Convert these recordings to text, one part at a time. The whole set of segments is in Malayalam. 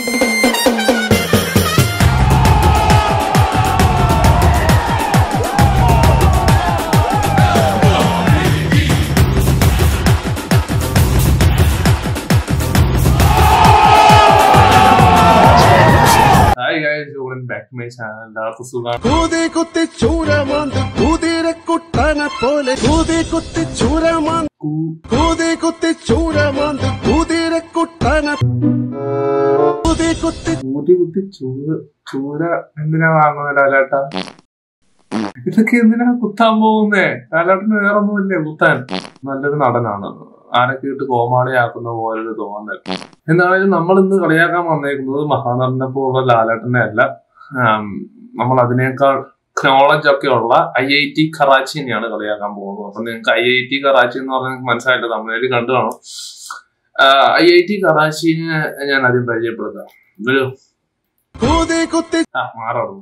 Hi guys welcome back to my channel എല്ലാവർക്കും സുഖമാണ് കൂതി കുത്തി ചൂരമാന്ത് കുതിരക്കുട്ടനെ പോലെ കൂതി കുത്തി ചൂരമാന്ത് കൂതി കുത്തി ചൂരമാന്ത് കുതിരക്കുട്ടനെ കൂതി കുത്തി കൂതി കുത്തി ചൂര ചൂര എന്തിനാ വാങ്ങുന്നത് ലാലേട്ടാ ഇതൊക്കെ എന്തിനാ കുത്താൻ പോകുന്നേ ലാലേട്ടന് വേറെ ഒന്നുമില്ലേ കുത്താൻ നല്ലൊരു നടനാണ് ആരൊക്കെ ഇട്ട് കോമാളിയാക്കുന്ന പോലൊരു തോന്നൽ എന്താണെങ്കിലും നമ്മൾ ഇന്ന് കളിയാക്കാൻ വന്നേക്കുന്നത് മഹാനടനെ പോലുള്ള ലാലേട്ടനെ അല്ല ആം, നമ്മൾ അതിനേക്കാൾ നോളജ് ഒക്കെ ഉള്ള ഐ ഐ ടി കറാച്ചിനെയാണ് കളിയാക്കാൻ പോകുന്നത് അപ്പൊ നിങ്ങൾക്ക് ഐ ഐ ടി കറാച്ചി എന്ന് പറഞ്ഞാൽ നിങ്ങൾക്ക് മനസ്സിലായില്ല തമിഴിൽ കണ്ടു കാണും ഐ ഐ ടി കറാച്ചിനെ ഞാൻ ആദ്യം പരിചയപ്പെടുത്താം ഒരു കൂതി കുത്തി ആ മാറുള്ളൂ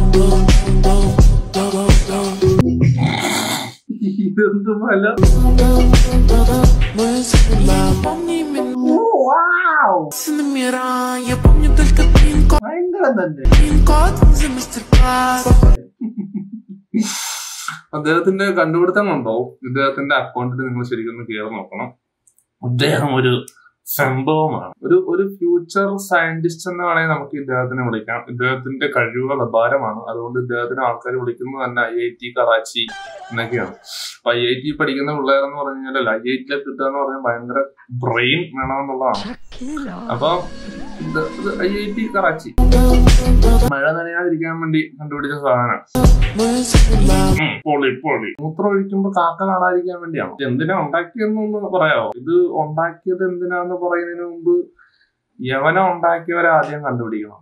ഇതെന്ത് മല Se me mira, я помню только пин-код, ഭയങ്കരം തന്നെ пин-код за мастер-класс. അദ്ദേഹത്തിന്റെ കണ്ടുപിടുത്തം കണ്ടോ ഇദ്ദേഹത്തിന്റെ അക്കൗണ്ടിൽ നിങ്ങൾ ശരിക്കും ഒന്ന് കയറി നോക്കണം അദ്ദേഹം ഒരു സംഭവമാണ് ഒരു ഒരു ഫ്യൂച്ചർ സയന്റിസ്റ്റ് എന്ന് വേണമെങ്കിൽ നമുക്ക് ഇദ്ദേഹത്തിനെ വിളിക്കാം ഇദ്ദേഹത്തിന്റെ കഴിവുകൾ അപാരമാണ് അതുകൊണ്ട് ഇദ്ദേഹത്തിന് ആൾക്കാർ വിളിക്കുന്നത് തന്നെ ഐ ഐ ടി കറാച്ചി എന്നൊക്കെയാണ് അപ്പൊ ഐ ഐ ടി പഠിക്കുന്ന പിള്ളേരെന്ന് പറഞ്ഞു കഴിഞ്ഞാൽ ഐ ഐ ടിയിലെ കിട്ടുക എന്ന് പറഞ്ഞാൽ ഭയങ്കര ബ്രെയിൻ വേണമെന്നുള്ളതാണ് അപ്പൊ ഐ ഐ ടി കറാച്ചി മഴ നനയാതിരിക്കാൻ വേണ്ടി കണ്ടുപിടിച്ച സാധനം ഉം, പൊളി പൊളി മൂത്രം ഒഴിക്കുമ്പോ കാക്ക കാണാതിരിക്കാൻ വേണ്ടിയാണ് ഇത് എന്തിനാ ഉണ്ടാക്കിയെന്നൊന്ന് പറയാമോ ഇത് ഉണ്ടാക്കിയത് എന്തിനാന്ന് പറയുന്നതിന് മുമ്പ് യവന ഉണ്ടാക്കിയവരെ ആദ്യം കണ്ടുപിടിക്കണം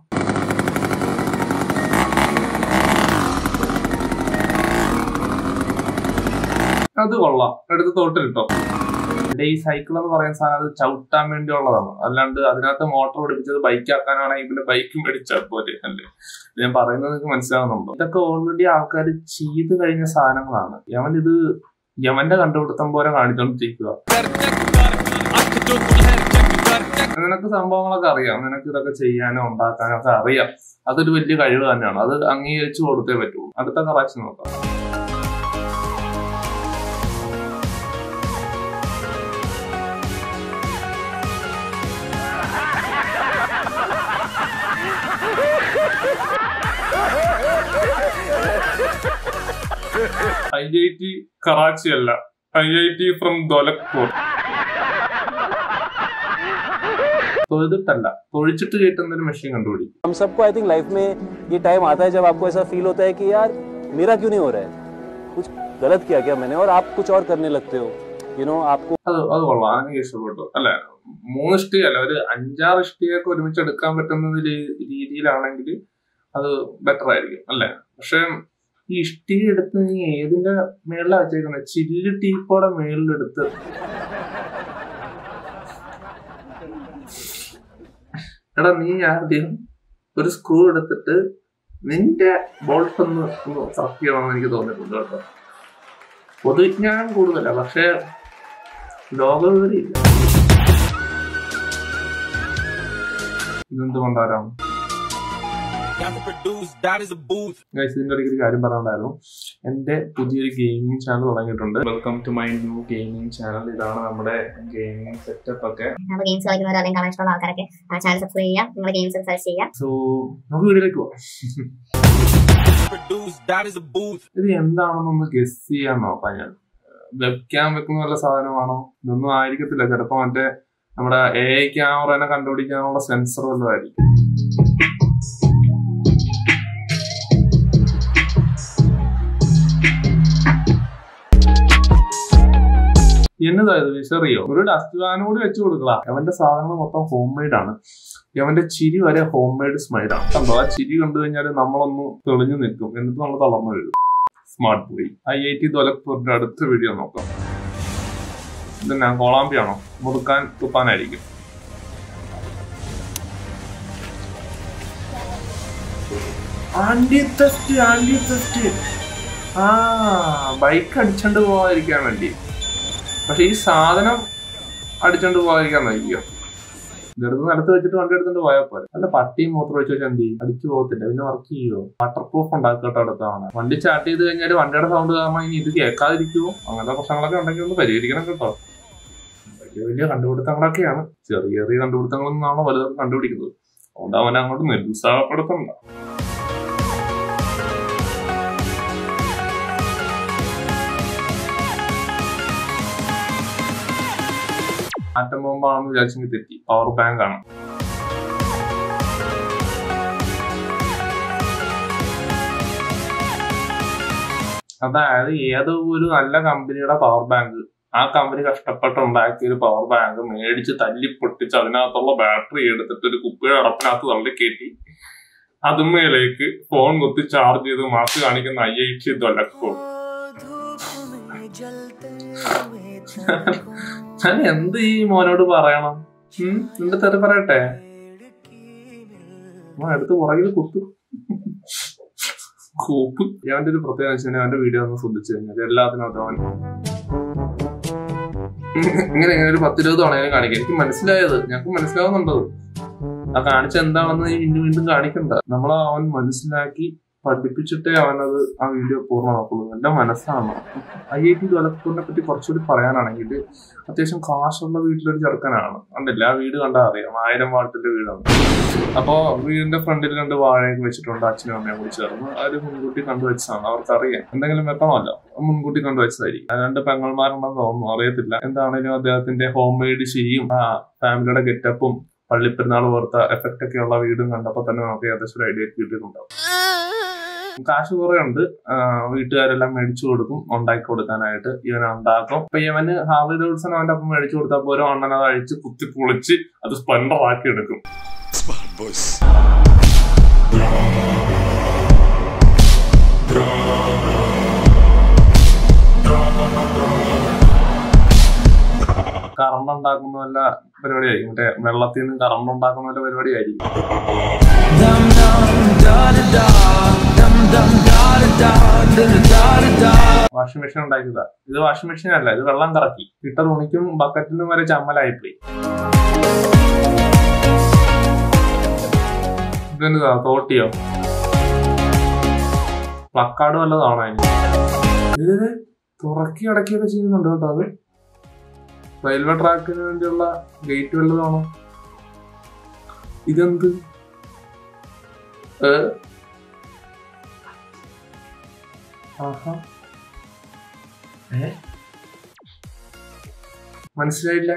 അത് കൊള്ളാം എടുത്ത് തോട്ടിലിട്ടോ ഇവിടെ ഈ സൈക്കിൾ എന്ന് പറയുന്ന സാധനം അത് ചവിട്ടാൻ വേണ്ടിയുള്ളതാണ് അല്ലാണ്ട് അതിനകത്ത് മോട്ടോർ പിടിപ്പിച്ചത് ബൈക്ക് ആക്കാനാണെങ്കിൽ പിന്നെ ബൈക്കും മേടിച്ചാൽ പോരെ അല്ലേ ഇത് ഞാൻ പറയുന്നത് നിങ്ങൾക്ക് മനസ്സിലാവുന്നുണ്ടോ ഇതൊക്കെ ഓൾറെഡി ആൾക്കാർ ചെയ്ത് കഴിഞ്ഞ സാധനങ്ങളാണ് യവൻ ഇത് യവന്റെ കണ്ടുപിടുത്തം പോലെ കാണിച്ചോണ്ടിരിക്കുക നിനക്ക് സംഭവങ്ങളൊക്കെ അറിയാം നിനക്ക് ഇതൊക്കെ ചെയ്യാനോ ഉണ്ടാക്കാനോ ഒക്കെ അറിയാം അതൊരു വലിയ കഴിവ് തന്നെയാണ് അത് അംഗീകരിച്ചു കൊടുത്തേ പറ്റുള്ളൂ അടുത്ത കറാച്ചി നോക്കാം ഐ ഐ ടി കറാച്ചി അല്ല I I T from Dholakpur തൊഴുതിട്ടല്ല തൊഴിച്ചിട്ട് കയറ്റുന്ന ഒരു മെഷീൻ കണ്ടുപിടി हम सबको आई थिंक लाइफ में ये टाइम आता है जब आपको ऐसा फील होता है कि यार मेरा क्यों नहीं हो रहा है कुछ गलत किया क्या मैंने और आप कुछ और करने लगते हो यू नो आपको അത് അത് കൊള്ളാം എനിക്ക് ഇഷ്ടപ്പെട്ടു അല്ലെ മൂന്ന് ഇഷ്ടികയല്ല ഒരു അഞ്ചാറ് ഇഷ്ടികയൊക്കെ ഒരുമിച്ച് എടുക്കാൻ പറ്റുന്ന രീ- രീതിയിലാണെങ്കിൽ അത് ബെറ്റർ ആയിരിക്കും അല്ലെ പക്ഷെ ഈ ഇഷ്ടിക എടുത്ത് നീ ഏതിന്റെ മേളിലാണ് വെച്ചേക്കുന്നത് ചില്ല് ടീപ്പോടെ മേളിലെടുത്ത് എടാ നീ ആദ്യം ഒരു സ്ക്രൂ എടുത്തിട്ട് നിന്റെ ബോൾട്ട് ഒന്ന് ഒന്ന് കറക്റ്റ് ചെയ്യണമെന്ന് എനിക്ക് തോന്നിയിട്ടുണ്ട് കേട്ടോ പൊതുവിജ്ഞാനം കൂടുതലാ പക്ഷെ ലോകവിവരില്ല ഇതെന്ത് കൊണ്ടാരാണ് ഗൈസ് ഇതിന്റെ ഇടയ്ക്ക് ഒരു കാര്യം പറയാനുണ്ടായിരുന്നു എന്റെ പുതിയൊരു ഗെയിമിംഗ് ചാനൽ തുടങ്ങിയിട്ടുണ്ട് welcome to my new gaming channel ഇതാണ് നമ്മുടെ ഗെയിമിംഗ് സെറ്റപ്പ് ഒക്കെ അപ്പോൾ ഗെയിംസ് കളിക്കുന്നവർ അല്ലെങ്കിൽ കാണാൻ ഇഷ്ടമുള്ള ആൾക്കാരൊക്കെ ചാനൽ സബ്സ്ക്രൈബ് ചെയ്യുക നിങ്ങൾ ഗെയിംസ് സെർച്ച് ചെയ്യുക സോ നമുക്ക് വീഡിയോയിലേക്ക് പോവാം ഇത് എന്താണെന്നൊന്ന് ഗസ് ചെയ്യാൻ നോക്കാം ഞാൻ വെബ് ക്യാം വെക്കുന്ന വല്ല സാധനമാണോ ഇതൊന്നും ആയിരിക്കത്തില്ല ചിലപ്പോ മറ്റേ നമ്മുടെ എ ഐ ക്യാമറനെ കണ്ടുപിടിക്കാനുള്ള സെൻസർ വല്ലതായിരിക്കും എന്നതാ ഇത് വിസറിയോ ഒരു ഡസ്റ്റ്ബാനും കൂടി വെച്ച് കൊടുക്കളാ അവന്റെ സാധനങ്ങൾ മൊത്തം ഹോം മെയ്ഡ് ആണ് അവന്റെ ചിരി വരെ ഹോം മെയ്ഡ് സ്മൈലാണ് കണ്ടോ ആ ചിരി കണ്ടു കഴിഞ്ഞാൽ നമ്മളൊന്ന് തെളിഞ്ഞു നിൽക്കും എന്നിട്ട് നമ്മൾ തളർന്നു വീഴും സ്മാർട്ട് പോയി ഐ ഐ ടി ദോലക്പൂരിന്റെ അടുത്ത വീഡിയോ നോക്കാം ഇതെന്നാ കോളാമ്പിയാണോ മുറുക്കാൻ തുപ്പാനായിരിക്കും ആന്റി തെസ്റ്റ് ആന്റി തെസ്റ്റ് ആ ബൈക്ക് അടിച്ചോണ്ട് പോവാതിരിക്കാൻ വേണ്ടി പക്ഷെ ഈ സാധനം അടിച്ചോണ്ട് പോകാതിരിക്കാൻ നോക്കിയോ ഇതെടുത്ത് നിലത്ത് വെച്ചിട്ട് വണ്ടി എടുത്തിട്ട് പോയാൽ പോലെ അല്ല പട്ടിയും മൂത്രം വെച്ച് വെച്ചാൽ എന്ത് ചെയ്യും അടിച്ചു പോകത്തില്ല പിന്നെ വർക്ക് ചെയ്യുമോ വാട്ടർ പ്രൂഫ് ഉണ്ടാക്കട്ടോ അടുത്താണ് വണ്ടി സ്റ്റാർട്ട് ചെയ്ത് കഴിഞ്ഞാൽ വണ്ടിയുടെ സൗണ്ട് കാരണം ഇനി ഇത് കേൾക്കാതിരിക്കുമോ അങ്ങനത്തെ പ്രശ്നങ്ങളൊക്കെ ഉണ്ടെങ്കിൽ ഒന്ന് പരിഹരിക്കണം കേട്ടോ വലിയ വലിയ കണ്ടുപിടുത്തങ്ങളൊക്കെയാണ് ചെറിയ ചെറിയ കണ്ടുപിടുത്തങ്ങളിൽ നിന്നാണ് വലുതൊക്കെ കണ്ടുപിടിക്കുന്നത് അതുകൊണ്ട് അവനെ അങ്ങോട്ട് നിരുത്സാഹപ്പെടുത്തണ്ട ആറ്റം ബോംബാണെന്ന് വിചാരിച്ചെങ്കിൽ തെറ്റി പവർ ബാങ്ക് ആണ് അതായത് ഏതോ ഒരു നല്ല കമ്പനിയുടെ പവർ ബാങ്ക് ആ കമ്പനി കഷ്ടപ്പെട്ട് ഉണ്ടാക്കിയ ഒരു പവർ ബാങ്ക് മേടിച്ച് തല്ലി പൊട്ടിച്ച് അതിനകത്തുള്ള ബാറ്ററി എടുത്തിട്ട് ഒരു കുപ്പിയുടെ അടപ്പിനകത്ത് തള്ളി കയറ്റി അതുമേലേക്ക് ഫോൺ കുത്തി ചാർജ് ചെയ്ത് മാർക്ക് കാണിക്കുന്ന ഐ ഐ ടി ദൊലക്കോ ഞാൻ എന്ത് ഈ മോനോട് പറയണം ഉം? നിന്റെ തെറി പറയട്ടെ മോൻ എടുത്ത് പുറകിൽ കുത്തു കൂപ്പ് അവന്റെ ഒരു പ്രത്യേകത വെച്ചാൽ അവന്റെ വീഡിയോ ഒന്ന് ശ്രദ്ധിച്ചു കഴിഞ്ഞാൽ എല്ലാത്തിനകത്തും അവൻ ഇങ്ങനെ ഇങ്ങനെ ഒരു പത്തിരുപത് തവണ കാണിക്കാം എനിക്ക് മനസ്സിലായത് ഞങ്ങൾക്ക് മനസ്സിലാവുന്നുണ്ടത് ആ കാണിച്ച എന്താണെന്ന് നീ വീണ്ടും വീണ്ടും കാണിക്കണ്ട നമ്മൾ അവൻ മനസ്സിലാക്കി പഠിപ്പിച്ചിട്ടേ അവനത് ആ വീഡിയോ പൂർണ്ണമാക്കുള്ളൂ എന്റെ മനസ്സാണ് ഐ ഐ ടി ഡെവലപ്പറിനെ പറ്റി കുറച്ചുകൂടി പറയാനാണെങ്കിൽ അത്യാവശ്യം കാശുള്ള വീട്ടിലൊരു ചെറുക്കനാണ് കണ്ടില്ല ആ വീട് കണ്ടാൽ അറിയാം ആയിരം വാട്ടിന്റെ വീടാണ് അപ്പോ വീടിന്റെ ഫ്രണ്ടിൽ രണ്ട് വാഴയൊക്കെ വെച്ചിട്ടുണ്ട് അച്ഛനും അമ്മയും കൂടി ചേർന്ന് അത് മുൻകൂട്ടി കണ്ടുവച്ചതാണ് അവർക്കറിയാം എന്തെങ്കിലും വെക്കണമല്ലോ മുൻകൂട്ടി കണ്ടുവച്ചതായിരിക്കും അത് രണ്ട് പെങ്ങൾമാരുണ്ടെന്ന് തോന്നുന്നു അറിയത്തില്ല എന്താണേലും അദ്ദേഹത്തിന്റെ ഹോം മെയ്ഡ് ചെയ്യും ആ ഫാമിലിയുടെ ഗെറ്റപ്പും പള്ളിപ്പെരുന്നാൾ പോലത്തെ എഫക്റ്റ് ഒക്കെ ഉള്ള വീടും കണ്ടപ്പോൾ തന്നെ നമുക്ക് ഏകദേശം ഒരു ഐഡിയ കിട്ടിയിട്ടുണ്ടാവും കാശ് കുറെ ഉണ്ട് വീട്ടുകാരെല്ലാം മേടിച്ചു കൊടുക്കും ഉണ്ടാക്കി കൊടുക്കാനായിട്ട് ഇവൻ ഉണ്ടാക്കും അപ്പൊ ഇവന് ഹാർലി ഡേവിഡ്സൺ അവന്റെ അപ്പം മേടിച്ചു കൊടുത്തപ്പോ ഓരോ അണ്ണൻ അത് അഴിച്ച് കുത്തി പൊളിച്ച് അത് സ്പ്ലെൻഡർ ആക്കി എടുക്കും Smart boys. കറണ്ട് ഉണ്ടാക്കുന്ന വല്ല പരിപാടിയായിരിക്കും മറ്റേ വെള്ളത്തിൽ നിന്ന് കറണ്ട് ഉണ്ടാക്കുന്ന വല്ല പരിപാടിയായിരിക്കും Dum dum da da da, dum dum da da da, da da da da da. Washing machine ഉണ്ടാക്കിയതാ ഇത് വാഷിംഗ് മെഷീൻ അല്ല ഇത് വെള്ളം കറക്കി ഇട്ട തുണിക്കും ബക്കറ്റിനും വരെ ചമ്മലായിപ്പോയി ഇതെന്താ തോട്ടിയോ പ്ലക്കാർഡ് വല്ലതാണോ അതിന് ഇത് തുറക്കി അടക്കിയൊക്കെ ചെയ്യുന്നുണ്ട് കേട്ടോ അത് റെയിൽവേ ട്രാക്കിന് വേണ്ടിയുള്ള ഗേറ്റ് വല്ലതാണോ ഇതെന്ത് ഏ? ആഹാ ഏ മനസ്സിലായില്ല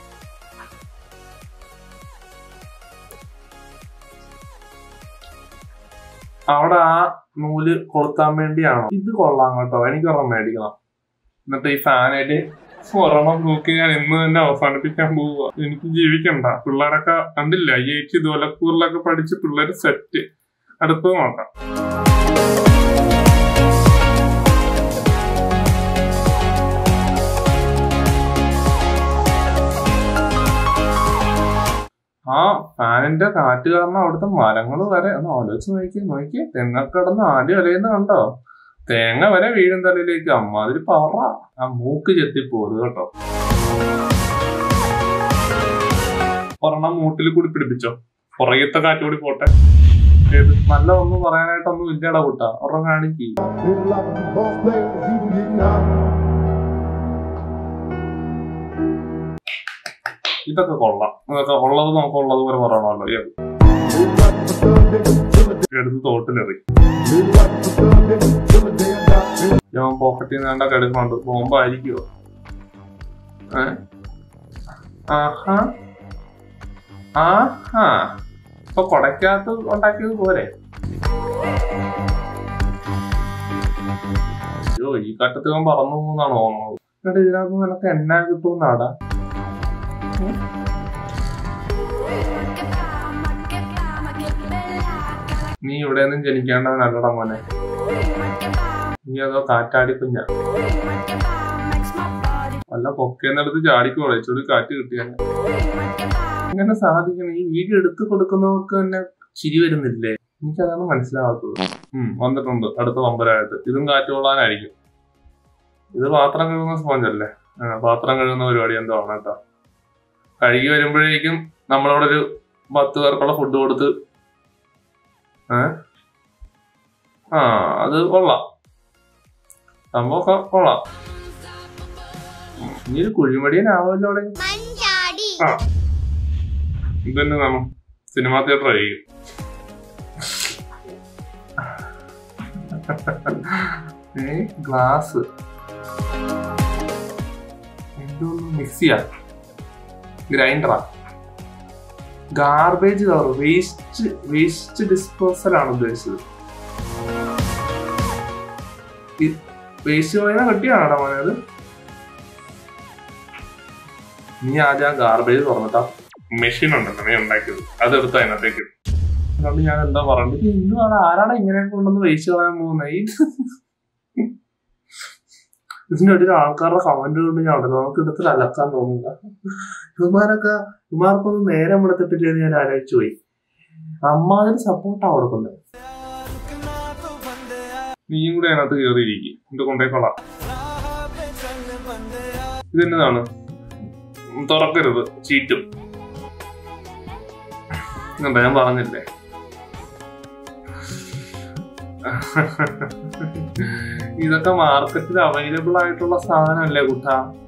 അവിടെ ആ നൂല് കൊളുത്താൻ വേണ്ടിയാണോ ഇത് കൊള്ളാം കേട്ടോ എനിക്ക് ഒരെണ്ണം മേടിക്കണം എന്നിട്ട് ഈ ഫാനായിട്ട് ഒരെണ്ണം നോക്കി ഞാൻ ഇന്ന് തന്നെ അവസാനിപ്പിക്കാൻ പോവുക എനിക്ക് ജീവിക്കണ്ട പിള്ളേരൊക്കെ കണ്ടില്ല ഐ ഐ ടി ദോലക്കൂറിലൊക്കെ പഠിച്ച് പിള്ളേര് സെറ്റ് അടുത്തത് നോക്കാം ആ ഫാനിന്റെ കാറ്റ് കാരണം അവിടുത്തെ മരങ്ങൾ വരെ ഒന്ന് ആലോചിച്ച് നോക്കി നോക്കി തെങ്ങൊക്കെ കിടന്ന് ആദ്യം വിലയുന്ന കണ്ടോ തേങ്ങ വരെ വീഴും തലയിലേക്ക് അമ്മാതിരി പവറ ആ മൂക്ക് ചെത്തിപ്പോത് കേട്ടോ ഒരെണ്ണം മൂട്ടിൽ കൂടി പിടിപ്പിച്ചോ പുറകത്തെ കാറ്റ് കൂടി പോട്ടെ ഏത് നല്ല ഒന്നും പറയാനായിട്ടൊന്നും ഇല്ലടാ കൂട്ടാ ഒരെണ്ണം കാണിക്ക് ഇതൊക്കെ കൊള്ളാം ഇതൊക്കെ ഉള്ളത് നമുക്ക് ഉള്ളത് പോലെ പറയണമല്ലോ ഏത് എടുത്ത് തോട്ടിലെറി ഞാൻ പോക്കറ്റിൽ നിന്ന് കണ്ടൊക്കെ എടുക്കുന്നുണ്ട് ബോംബായിരിക്കുമോ ഏ ആഹാ ആഹാ ഇപ്പൊ കൊടക്കകത്ത് ഉണ്ടാക്കിയത് പോരെ അയ്യോ ഈ ഘട്ടത്തിൽ അവൻ പറന്നു പോകുന്നാണ് തോന്നുന്നത് എന്നിട്ട് ഇതിനകത്ത് നിനക്ക് എന്നാ കിട്ടുമെന്നാടാ നീ ഇവിടെ നിന്നും ജനിക്കേണ്ടവനല്ലടാ മോനെ നീ അതോ കാറ്റാടി കുഞ്ഞ വല്ല പൊക്കേന്നെടുത്ത് ചാടിക്കോളെ ചുടി കാറ്റ് കിട്ടിയാൽ ഇങ്ങനെ സാധിക്കണം ഈ വീഡിയോ എടുത്തു കൊടുക്കുന്നവർക്ക് തന്നെ ചിരി വരുന്നില്ലേ എനിക്കതാണ് മനസ്സിലാവാത്തത് ഉം വന്നിട്ടുണ്ട് അടുത്ത പമ്പരായിട്ട് ഇതും കാറ്റ് കൊള്ളാനായിരിക്കും ഇത് പാത്രം കഴുകുന്ന സ്പോഞ്ച് അല്ലേ ആ, പാത്രം കഴുകുന്ന പരിപാടി എന്തോ ആണ് കേട്ടോ കഴുകി വരുമ്പോഴേക്കും നമ്മളവിടെ ഒരു പത്ത് പേർക്കുള്ള ഫുഡ് കൊടുത്ത് ഏ ആ അത് കൊള്ളാം സംഭവമൊക്കെ കൊള്ളാം ഉം, ഇനി ഒരു കുഴിമടിയനാവുമല്ലോ അവിടെ ആ ഇതന്നെ നമ്മ സിനിമാ തിയേറ്റർ ആയിരിക്കും ഏ ഗ്ലാസ് എന്തോന്ന് മിക്സിയാ ഗ്രൈൻഡറാ garbage cover waste waste disposal ആണ് ഉദ്ദേശിച്ചത് വേസ്റ്റ് പറയുന്ന കട്ടിയാണോ മോനെ അത് നീ ആദ്യം ആ ഗാർബേജ് തുറന്നിട്ടാ മെഷീൻ ഉണ്ടല്ലോ നീ ഉണ്ടാക്കിയത് അതെടുത്ത് അതിനകത്തേക്ക് അതുകൊണ്ട് ഞാൻ എന്താ പറഞ്ഞത് എന്തുവാണ് ആരാണ് ഇങ്ങനെ കൊണ്ടൊന്ന് വേസ്റ്റ് കളയാൻ പോകുന്നത് ഈ ഇതിന്റെ ഒരു ആൾക്കാരുടെ കമന്റ് കൊണ്ട് ഞാൻ ഉണ്ടല്ലോ നമുക്ക് ഇടത്തിൽ അലക്കാൻ തോന്നുന്നില്ല ഇവന്മാരൊക്കെ ഇവന്മാർക്കൊന്നും നേരം എടുത്തിട്ടില്ല എന്ന് ഞാൻ ആലോചിച്ചു പോയി അമ്മാതിരി സപ്പോർട്ടാ കൊടുക്കുന്നത് നീയും കൂടെ അതിനകത്ത് കയറിയിരിക്കും എന്റെ കൊണ്ടേക്കൊള്ളാം ഇതെന്നതാണ് തുറക്കരുത് ചീറ്റും എന്താ ഞാൻ പറഞ്ഞില്ലേ ഇതൊക്കെ മാർക്കറ്റിൽ അവൈലബിൾ ആയിട്ടുള്ള സാധനമല്ലേ കുട്ട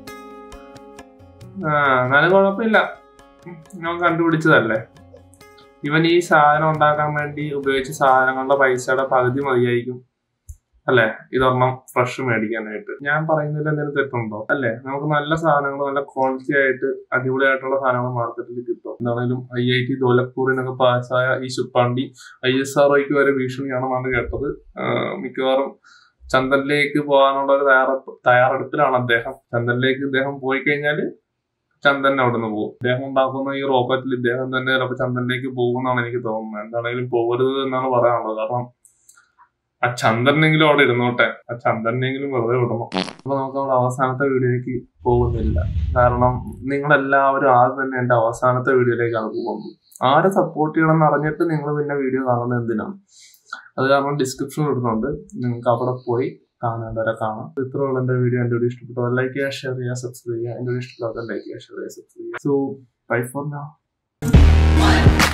ആ എന്നാലും കുഴപ്പമില്ല ഞാൻ കണ്ടുപിടിച്ചതല്ലേ ഇവൻ ഈ സാധനം ഉണ്ടാക്കാൻ വേണ്ടി ഉപയോഗിച്ച സാധനങ്ങളുടെ പൈസയുടെ പകുതി മതിയായിരിക്കും അല്ലെ ഇതൊരെണ്ണം ഫ്രഷ് മേടിക്കാനായിട്ട് ഞാൻ പറയുന്നതിൽ എന്തെങ്കിലും തെറ്റുണ്ടോ അല്ലെ നമുക്ക് നല്ല സാധനങ്ങൾ നല്ല ക്വാളിറ്റി ആയിട്ട് അടിപൊളിയായിട്ടുള്ള സാധനങ്ങൾ മാർക്കറ്റിൽ കിട്ടും എന്താണെങ്കിലും ഐ ഐ ടി ദോലക്പൂരിൽ നിന്നൊക്കെ പാസ്സായ ഈ ശുപ്പാണ്ടി ഐ എസ് ആർ ഒക്ക് വരെ ഭീഷണിയാണെന്നാണ് കേട്ടത് ആഹ് മിക്കവാറും ചന്ദനിലേക്ക് പോകാനുള്ള ഒരു തയ്യാറെടുപ്പ് തയ്യാറെടുപ്പിലാണ് അദ്ദേഹം ചന്ദനിലേക്ക് ഇദ്ദേഹം പോയി കഴിഞ്ഞാൽ ചന്ദൻ അവിടെ നിന്ന് പോകും ഇദ്ദേഹം ഉണ്ടാക്കുന്ന ഈ റോക്കറ്റിൽ ഇദ്ദേഹം തന്നെ ചിലപ്പോൾ ചന്ദനിലേക്ക് പോകുമെന്നാണ് എനിക്ക് തോന്നുന്നത് എന്താണെങ്കിലും പോകരുത് എന്നാണ് പറയാനുള്ളത് കാരണം ആ ചന്ദ്രനെങ്കിലും അവിടെ ഇരുന്നോട്ടെ ആ ചന്ദ്രനെങ്കിലും വെറുതെ വിടണം അപ്പൊ നമുക്ക് അവിടെ അവസാനത്തെ വീഡിയോയിലേക്ക് പോകുന്നില്ല കാരണം നിങ്ങളെല്ലാവരും ആദ്യം തന്നെ എന്റെ അവസാനത്തെ വീഡിയോയിലേക്കാണ് പോകുന്നത് ആരെ സപ്പോർട്ട് ചെയ്യണം എന്ന് അറിഞ്ഞിട്ട് നിങ്ങൾ പിന്നെ വീഡിയോ കാണുന്നത് എന്തിനാണ് അത് കാരണം ഡിസ്ക്രിപ്ഷൻ ഇടുന്നുണ്ട് നിങ്ങൾക്ക് അവിടെ പോയി കാണേണ്ടവരെ കാണാം ഇത്രയുള്ള എന്റെ വീഡിയോ എന്റെ വീഡിയോ ഇഷ്ടപ്പെട്ടു ലൈക്ക് ചെയ്യുക ഷെയർ ചെയ്യുക സബ്സ്ക്രൈബ് ചെയ്യുക എന്റെ വീഡിയോ ഇഷ്ടപ്പെടാത്ത ലൈക്ക് ചെയ്യുക ഷെയർ ചെയ്യുക സബ്സ്ക്രൈബ് ചെയ്യുക സോ ബൈ ഫോർ നൗ